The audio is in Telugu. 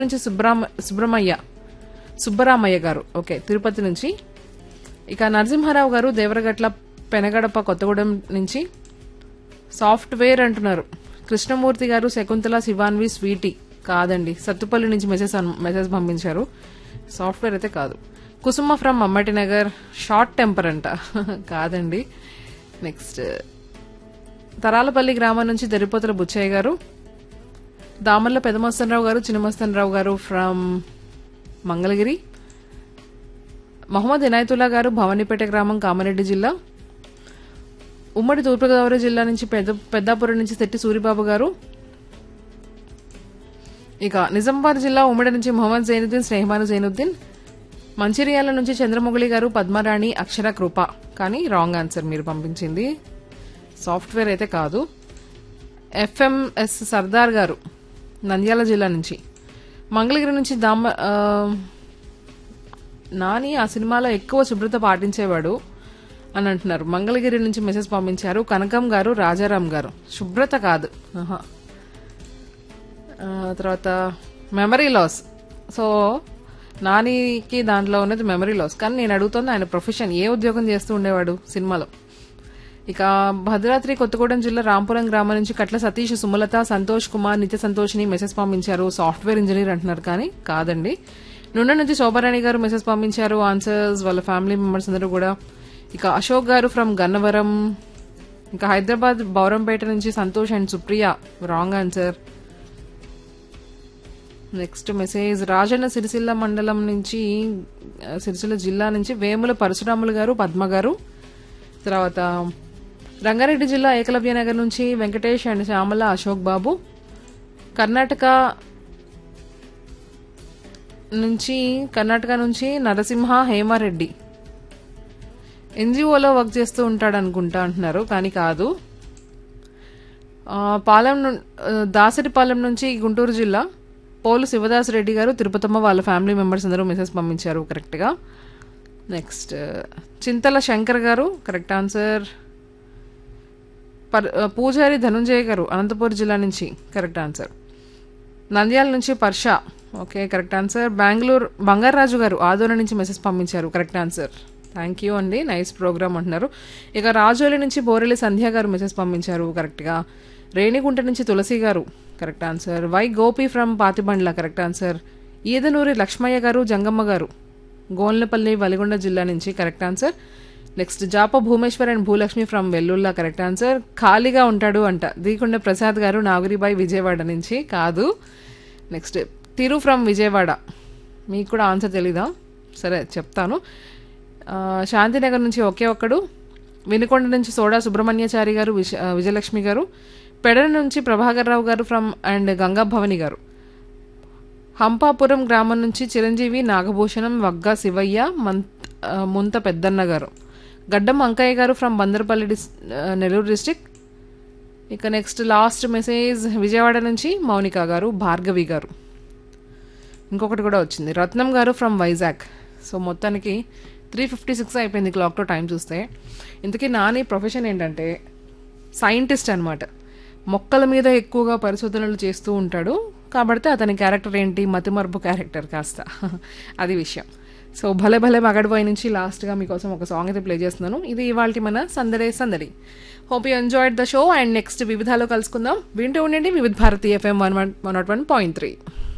నుంచి సుబ్రామ సుబ్రహ్మయ్య సుబ్బరామయ్య గారు ఓకే తిరుపతి నుంచి ఇక నరసింహారావు గారు దేవరగట్ల పెనగడప కొత్తగూడెం నుంచి సాఫ్ట్వేర్ అంటున్నారు కృష్ణమూర్తి గారు శకుంతల శివాన్వి స్వీటీ కాదండి సత్తుపల్లి నుంచి మెసేజ్ అన్- మెసేజ్ పంపించారు సాఫ్ట్వేర్ అయితే కాదు కుసుమ ఫ్రమ్ మమ్మటి నగర్ షార్ట్ టెంపర్ అంట కాదండి నెక్స్ట్ తరాలపల్లి గ్రామం నుంచి దరిపోతల బుచ్చయ్య గారు దామర్ల పెదమస్తనరావు గారు చిన్నమస్తనరావు గారు ఫ్రమ్ మంగళగిరి మహమ్మద్ ఇనాయతుల్లా గారు భవానీపేట గ్రామం కామారెడ్డి జిల్లా ఉమ్మడి తూర్పుగోదావరి జిల్లా నుంచి పెద్ద పెద్దాపురం నుంచి శెట్టి సూరిబాబు గారు ఇక నిజామాబాద్ జిల్లా ఉమ్మడి నుంచి మొహమ్మద్ జైనుద్దీన్ స్నేహమాను జైనుద్దీన్ మంచిర్యాల నుంచి చంద్రముగిలి గారు పద్మరాణి అక్షర కృప కానీ రాంగ్ ఆన్సర్ మీరు పంపించింది సాఫ్ట్వేర్ అయితే కాదు ఎఫ్ఎంఎస్ సర్దార్ గారు నంద్యాల జిల్లా నుంచి మంగళగిరి నుంచి దామ ఆ, నాని ఆ సినిమాలో ఎక్కువ శుభ్రత పాటించేవాడు అని అంటున్నారు మంగళగిరి నుంచి మెసేజ్ పంపించారు కనకం గారు రాజారాం గారు శుభ్రత కాదు ఆహా. ఆ, తర్వాత మెమరీ లాస్ సో నానికి దాంట్లో ఉన్నది మెమరీ లాస్ కానీ నేను అడుగుతుంది ఆయన ప్రొఫెషన్ ఏ ఉద్యోగం చేస్తూ ఉండేవాడు సినిమాలో ఇక భద్రాద్రి కొత్తగూడెం జిల్లా రాంపురం గ్రామం నుంచి కట్ల సతీష్ సుమలత సంతోష్ కుమార్ నిత్య సంతోష్ని మెసేజ్ పంపించారు సాఫ్ట్వేర్ ఇంజనీర్ అంటున్నారు కానీ కాదండి నుండి నుంచి శోభారాణి గారు మెసేజ్ పంపించారు ఆన్సర్స్ వాళ్ళ ఫ్యామిలీ మెంబర్స్ అందరూ కూడా ఇక అశోక్ గారు ఫ్రమ్ గన్నవరం ఇంకా హైదరాబాద్ బౌరంపేట నుంచి Santosh and Supriya wrong answer next message Rajanna Sircilla మండలం నుంచి ఆ, సిరిసిల్ల జిల్లా నుంచి వేముల పరశురాములు గారు పద్మ గారు తర్వాత రంగారెడ్డి జిల్లా ఏకలవ్య నగర్ నుంచి వెంకటేష్ అండ్ శ్యామల అశోక్ బాబు కర్ణాటక నుంచి కర్ణాటక నుంచి నరసింహ హేమారెడ్డి ఎన్జిఓలో వర్క్ చేస్తూ ఉంటాడు అనుకుంటా అంటున్నారు కానీ కాదు ఆ, పాలెం ను- ఆ, దాసరిపాలెం నుంచి గుంటూరు జిల్లా పోలు శివదాస్ రెడ్డి గారు తిరుపతమ్మ వాళ్ళ ఫ్యామిలీ మెంబర్స్ అందరూ మెసేజ్ పంపించారు కరెక్ట్గా నెక్స్ట్ చింతల శంకర్ గారు కరెక్ట్ ఆన్సర్ పర్ ఆ, పూజారి ధనుంజయ గారు అనంతపురం జిల్లా నుంచి కరెక్ట్ ఆన్సర్ నంద్యాల నుంచి Parsha okay correct answer Bengaluru Bangaraju garu ఆదోళన నుంచి మెసేజ్ పంపించారు కరెక్ట్ ఆన్సర్ థ్యాంక్ యూ అండి నైస్ ప్రోగ్రామ్ అంటున్నారు ఇక రాజోలి నుంచి బోరెలి సంధ్య గారు మెసేజ్ పంపించారు కరెక్ట్గా రేణిగుంట నుంచి Tulasi garu correct answer Y Gopi from Patibandla correct answer Edanuri Lakshmaiah garu Jangamma garu Gonlapalli Valigonda జిల్లా నుంచి కరెక్ట్ ఆన్సర్ నెక్స్ట్ జాప Bhumeshwar and Bhulakshmi from Vellulla correct answer ఖాళీగా ఉంటాడు అంట దీకొండ ప్రసాద్ గారు నాగురిబాయి విజయవాడ నుంచి కాదు నెక్స్ట్ తిరు ఫ్రమ్ విజయవాడ మీకు కూడా ఆన్సర్ తెలీదా సరే చెప్తాను ఆ, శాంతినగర్ నుంచి ఒకే ఒక్కడు వినుకొండ నుంచి సోడా సుబ్రహ్మణ్యాచారి గారు విజ ఆ, విజయలక్ష్మి గారు పెడన నుంచి ప్రభాకర్ రావు గారు ఫ్రమ్ అండ్ గంగా భవని గారు హంపాపురం గ్రామం నుంచి చిరంజీవి నాగభూషణం వగ్గా శివయ్య మంత్ ఆ, ముంత పెద్దన్న గారు గడ్డం అంకయ్య గారు ఫ్రమ్ బందరపల్లి డిస్ ఆ, నెల్లూరు డిస్టిక్ ఇక నెక్స్ట్ లాస్ట్ మెసేజ్ విజయవాడ నుంచి మౌనిక గారు భార్గవి గారు ఇంకొకటి కూడా వచ్చింది రత్నం గారు ఫ్రమ్ వైజాగ్ సో మొత్తానికి త్రీ ఫిఫ్టీ సిక్స్ అయిపోయింది క్లాక్లో టైం చూస్తే ఇంతకీ నాని ప్రొఫెషన్ ఏంటంటే సైంటిస్ట్ అన్నమాట మొక్కల మీద ఎక్కువగా పరిశోధనలు చేస్తూ ఉంటాడు కాబట్టి అతని క్యారెక్టర్ ఏంటి మతిమరుపు క్యారెక్టర్ కాస్త అది విషయం సో భలే భలే మగడిపోయి నుంచి లాస్ట్గా మీకోసం ఒక సాంగ్ అయితే ప్లే చేస్తున్నాను ఇది ఇవాళ మన సందడే సందడి hope you enjoyed the show and next వివిధాలో కలుసుకుందాం వింటూ ఉండండి Vividh Bharati FM one one one not one point three